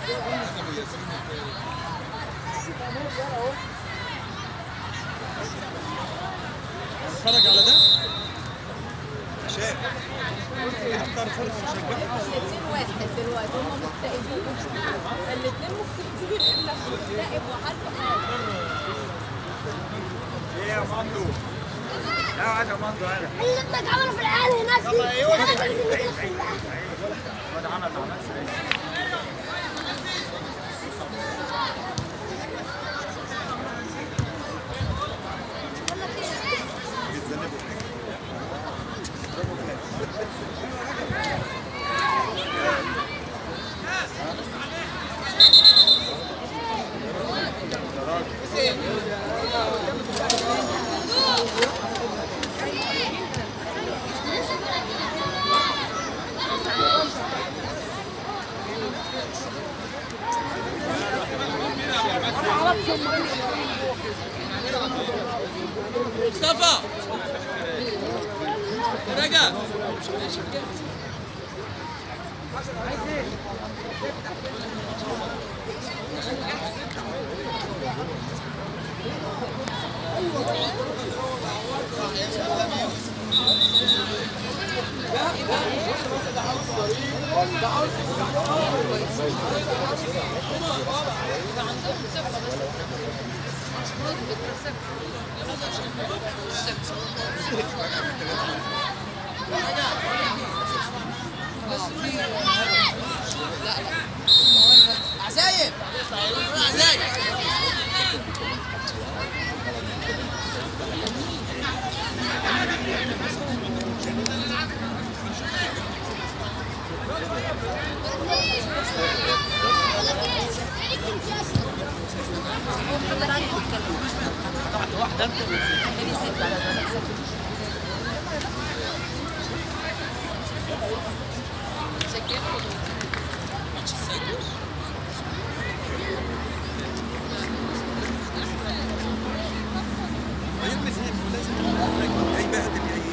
اتفرج على ده عشان اختار فرقه وشجعها الاثنين واحد دلوقتي هم مكتئبين الاثنين مكتئبين الا مكتئب وحد ايه يا مندو لا عاد يا مندو انا اللي ابنك عمله في العيال هناك دي ايوه هناك ايوه دي. ايوه ايوه الواد عمل عمل مصطفى رجع عزايم عزايم هيبهدل يعيش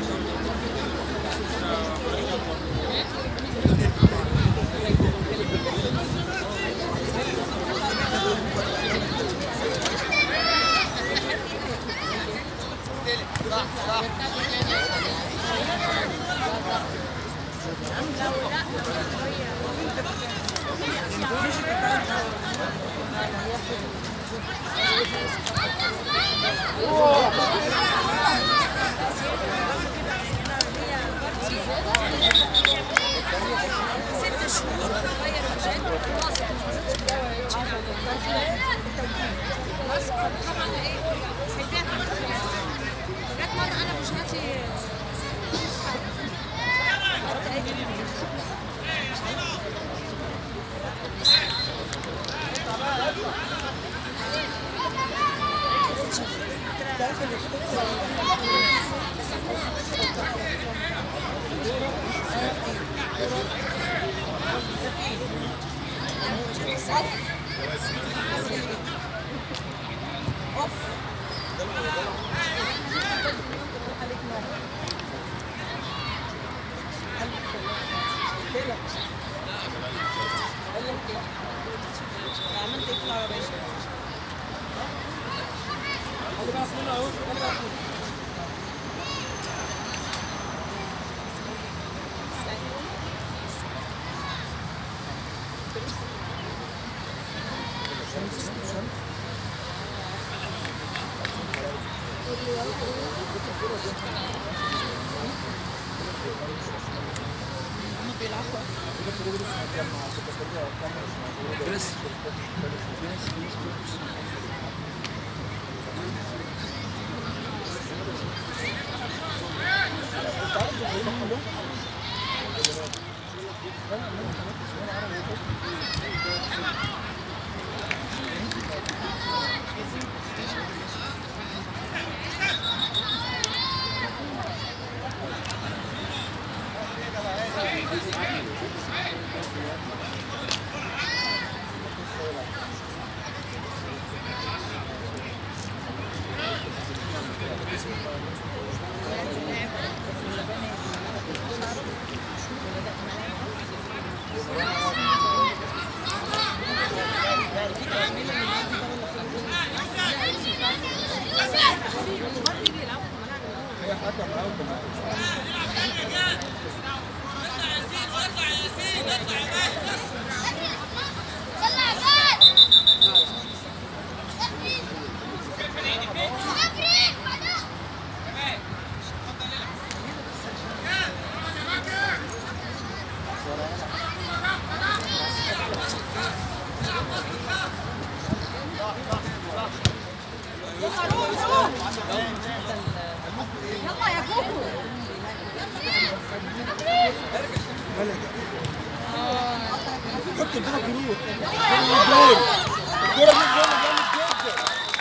روح الجول الكوره دي جول جامد جدا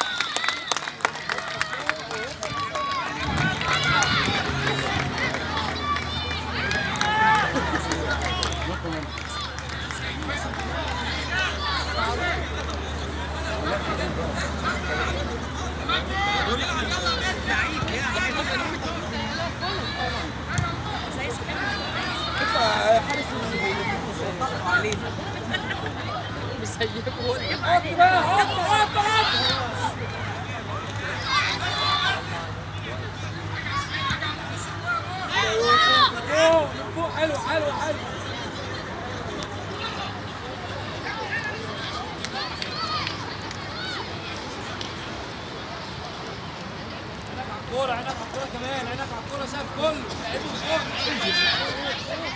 حارس فوق فوق حلو حلو حلو كورة عينك على الكورة كمان عينك على الكورة شايف كله لعيبه فوق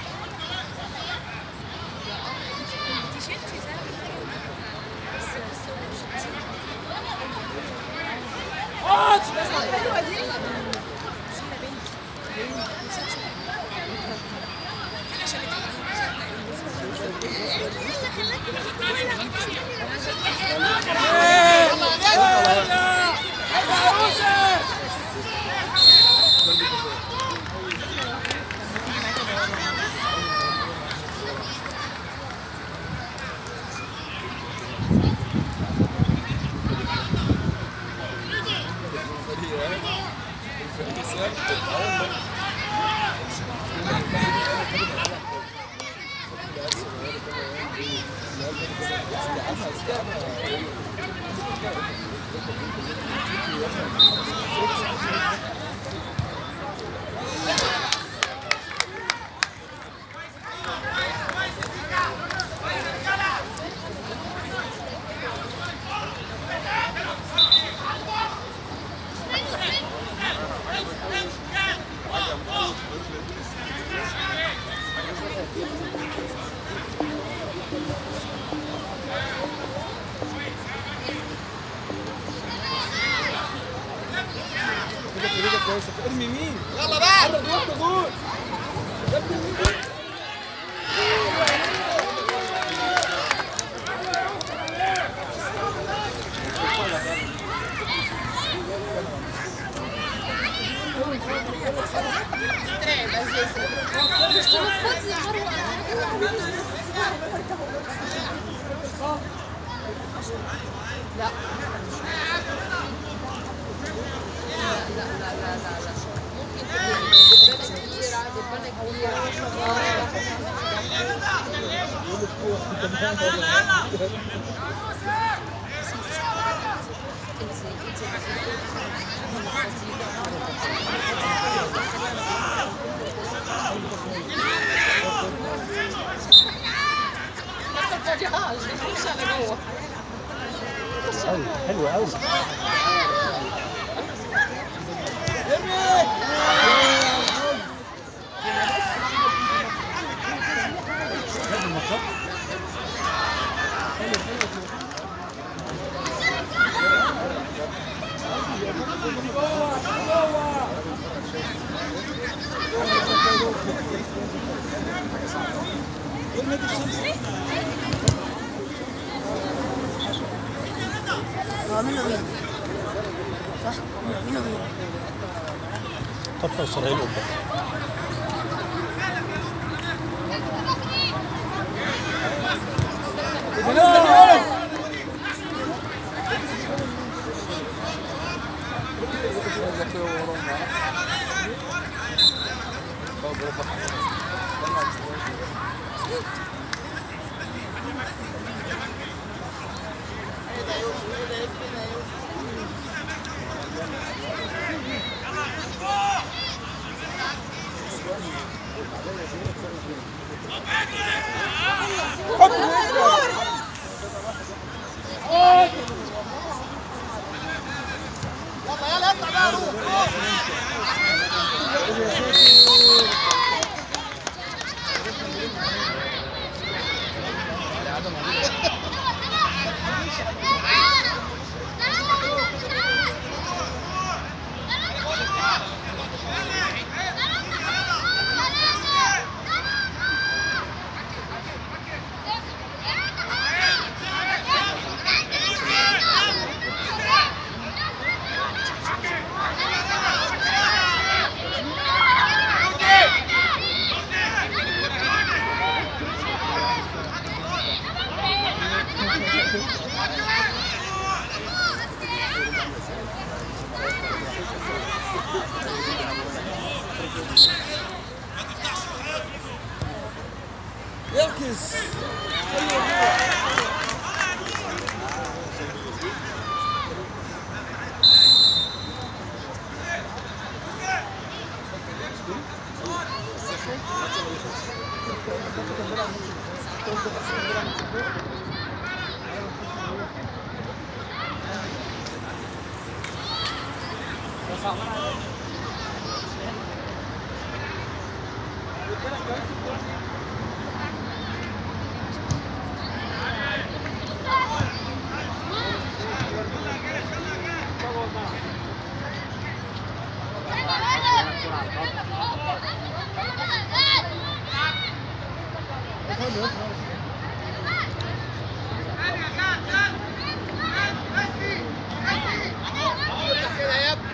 كده فريدة كويسة ارمي مين؟ يلا بقى يلا جول جول حلو قوي قطع إسرائيل قدام يلا يلا اطلع بقى روح Yeah. يركز كده يا ابني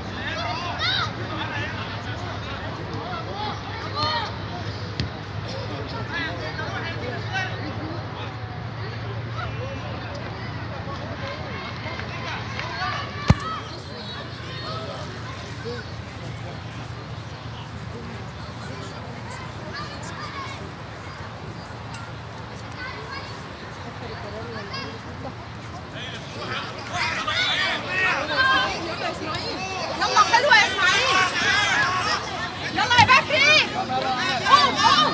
يلا حلوة يا اسماعيل يلا يا بكري قوم قوم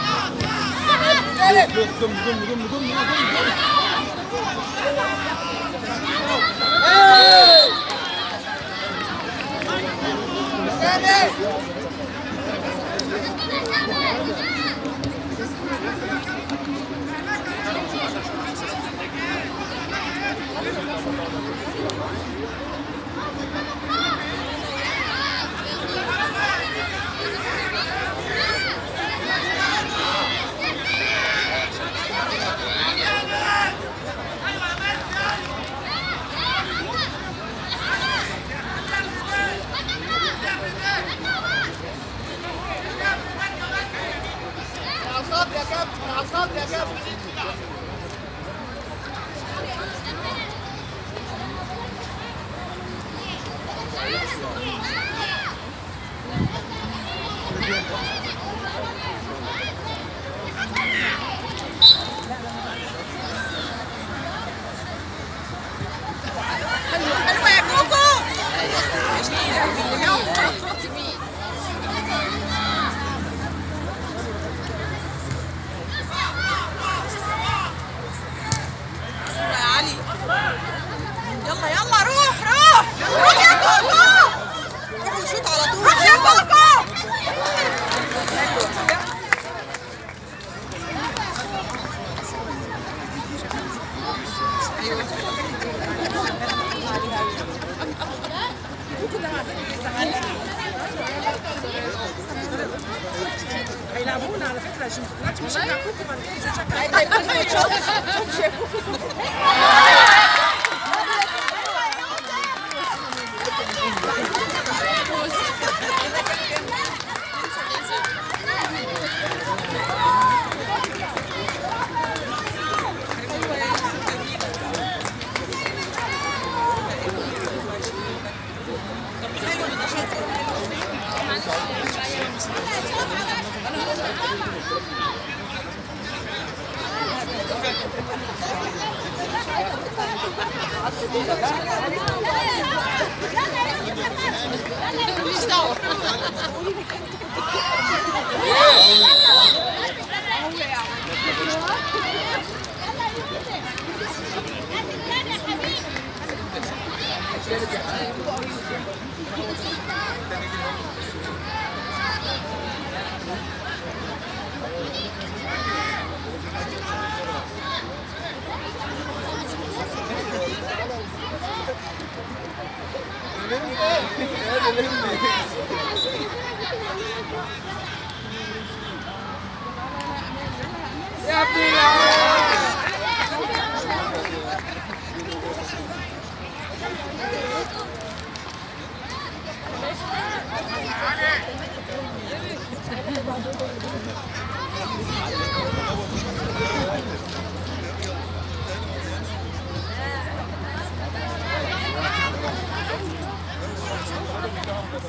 دم دم دم دم دم على الخط يا كابتن على الخط يا كابتن حلوة يا كوكو يا علي يلا يلا روح روح روح يا كوكو روح وشوط على طول روح يا كوكو هيلعبونا على فكره عشان دلوقتي مش هيلعبوكم بعد كده مش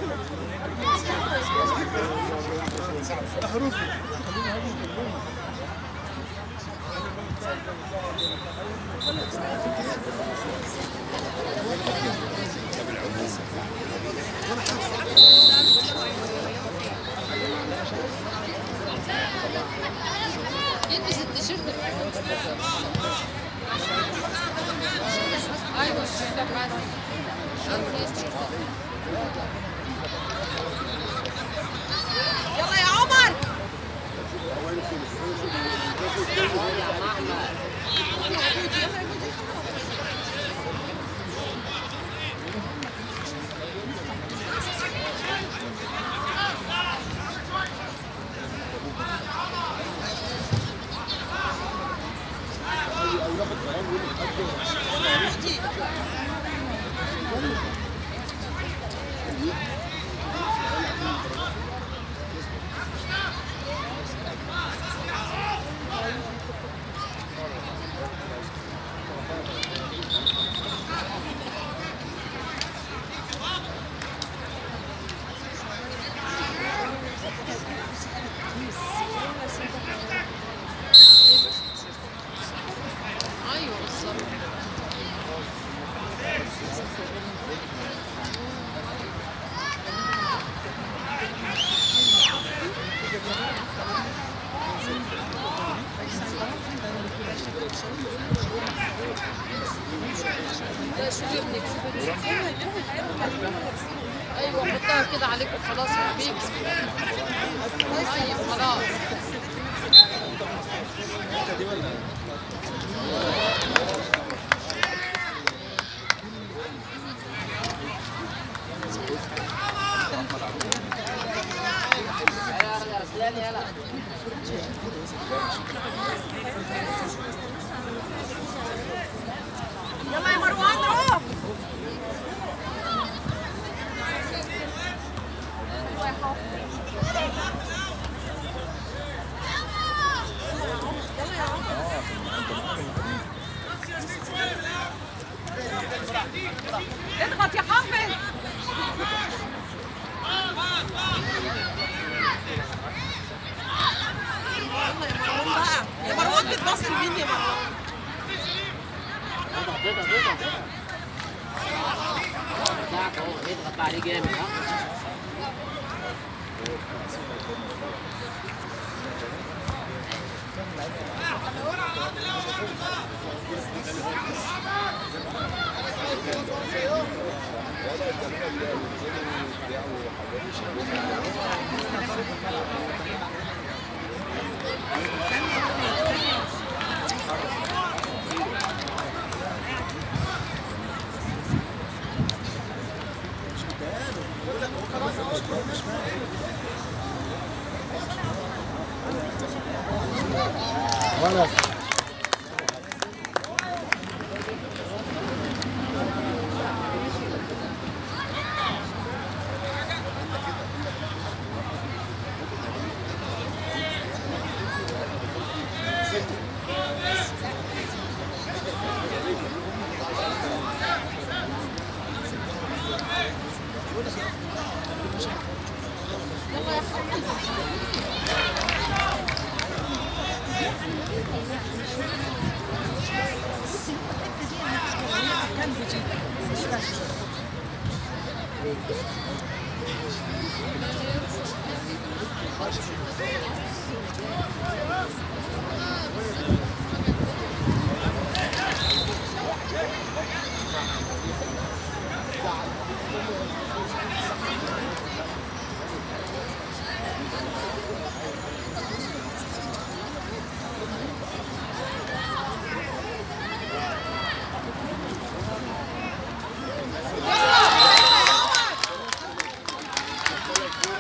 يلبس التيشيرت ايوه التيشيرت يلا يا عمر ايوه بالظبط لا شو ابنك ايوه حطها كده عليك وخلاص يا حبيبي طيب خلاص يلا يا مروان روح اضغط يا حافظ يلا يا مروان بقى يا مروان بتبص لمين يا مروان بتاعك اهو اضغط عليه جامد ها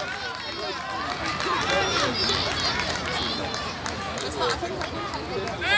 بس على فكره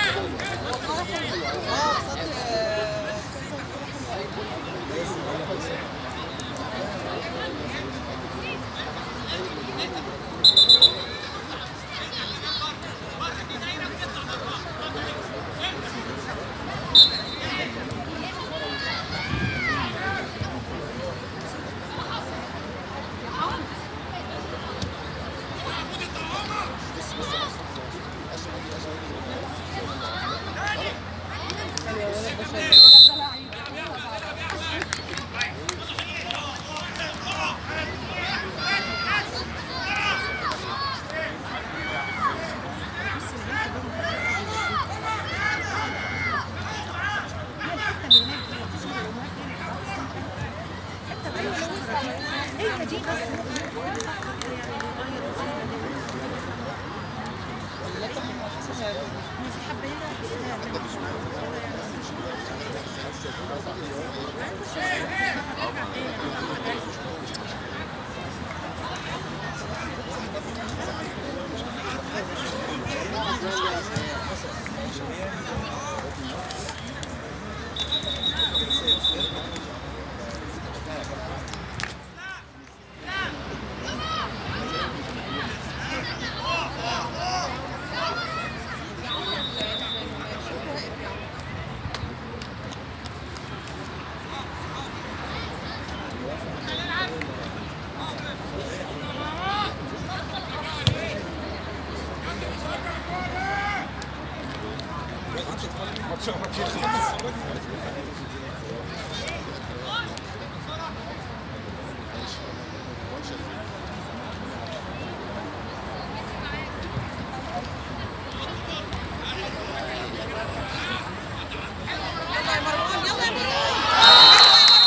يلا يا مروان يلا يا مروان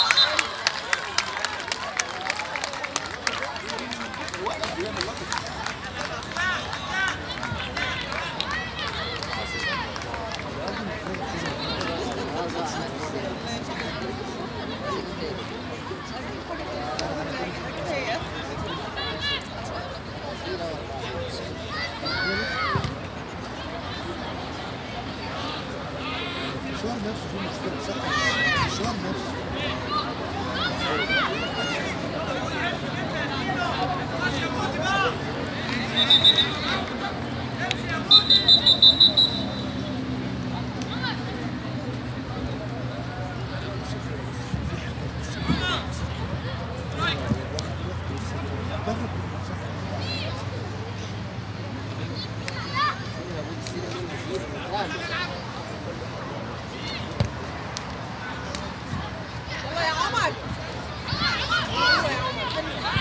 يلا يا عمر يلا يا عمر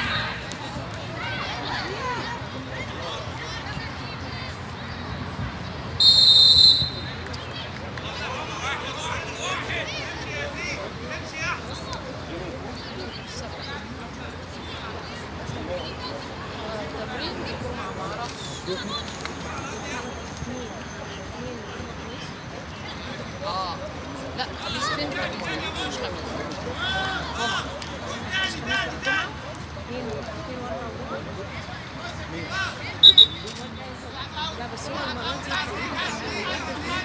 لا خميس فين مش خميس لا بس هو المرة دي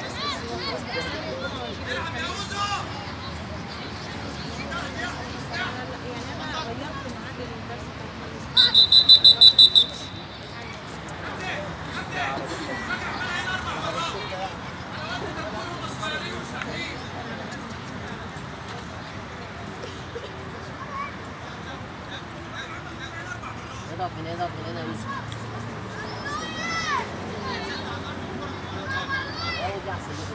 اضغط من هنا اضغط من هنا يا يوسف اول دي احسن جدا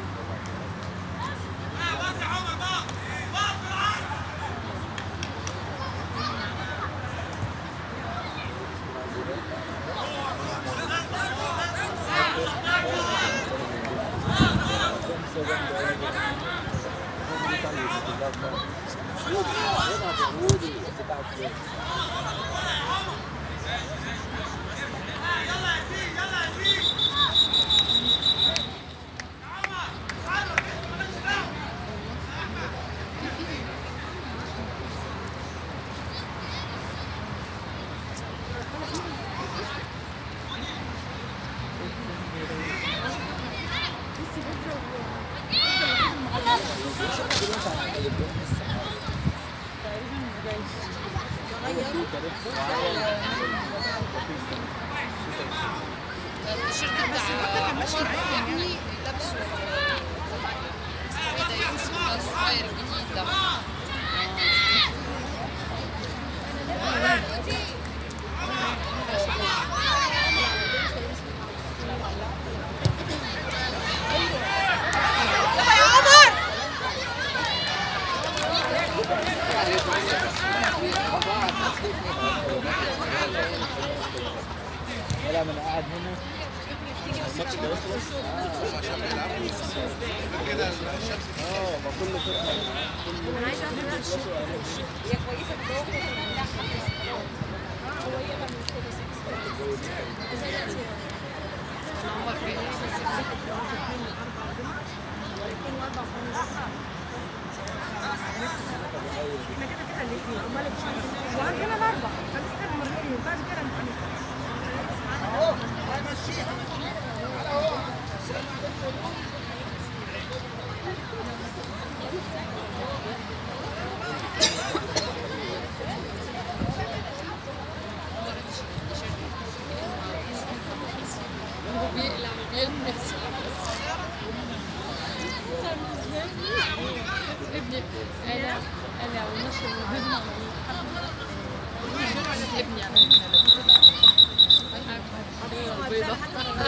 اضغط يا هودي التيشيرت بتاع عمر ابني لابسه اسمه ايه ده يوسف ده الصغير الجديد ده يلا يا عمر وعندنا الاربع فلسه مرتين وبعد كده نبقى هو بيقلع وبيلمس ابني قلع قلع ونشر الهدمة ابني على فكرة البيضة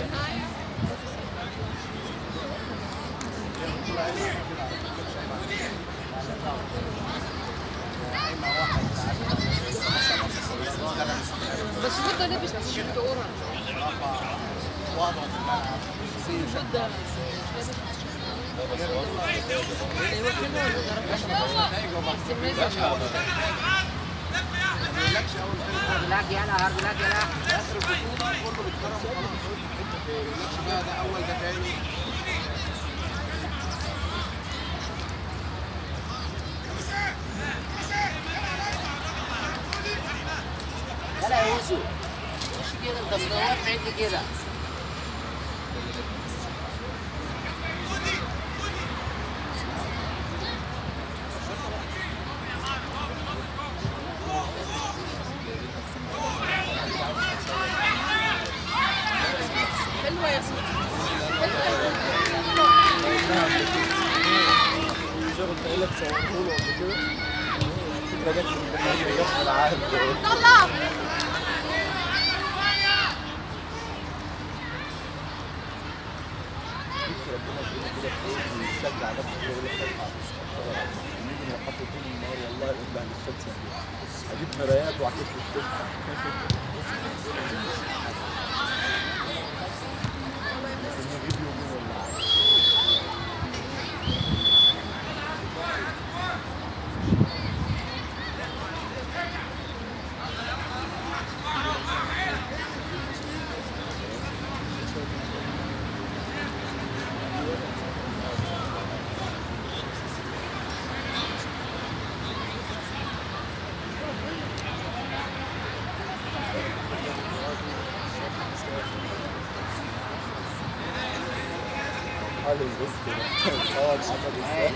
بس هو ده لابس تيشيرت اورنج بودة هرجلاك يلا هرجلاك يلا يلا يا يوسف مش كده انت مدور في عندي كده حلوة يا سيدي اجيب مرايات واحط في الشمس نجيب يومين ولا حاجه حالي البس كده صور محمد السيد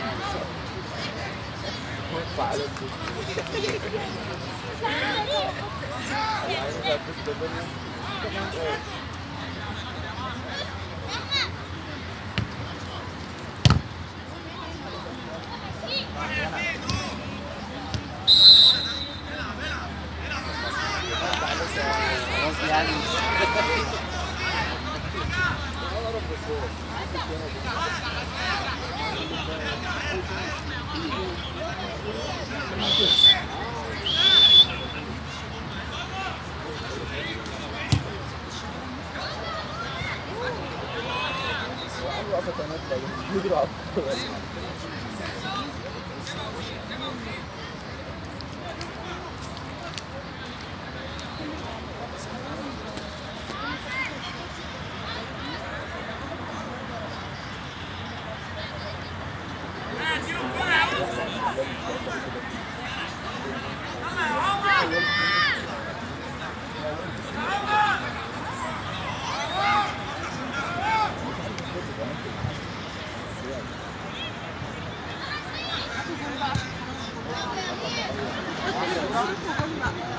وقع على البس يعني ده بس ده بني خلاص يعني وعنده وقفة تنادى بيجروا على الكورة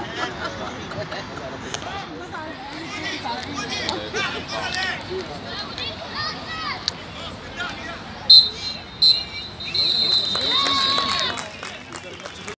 Thank you.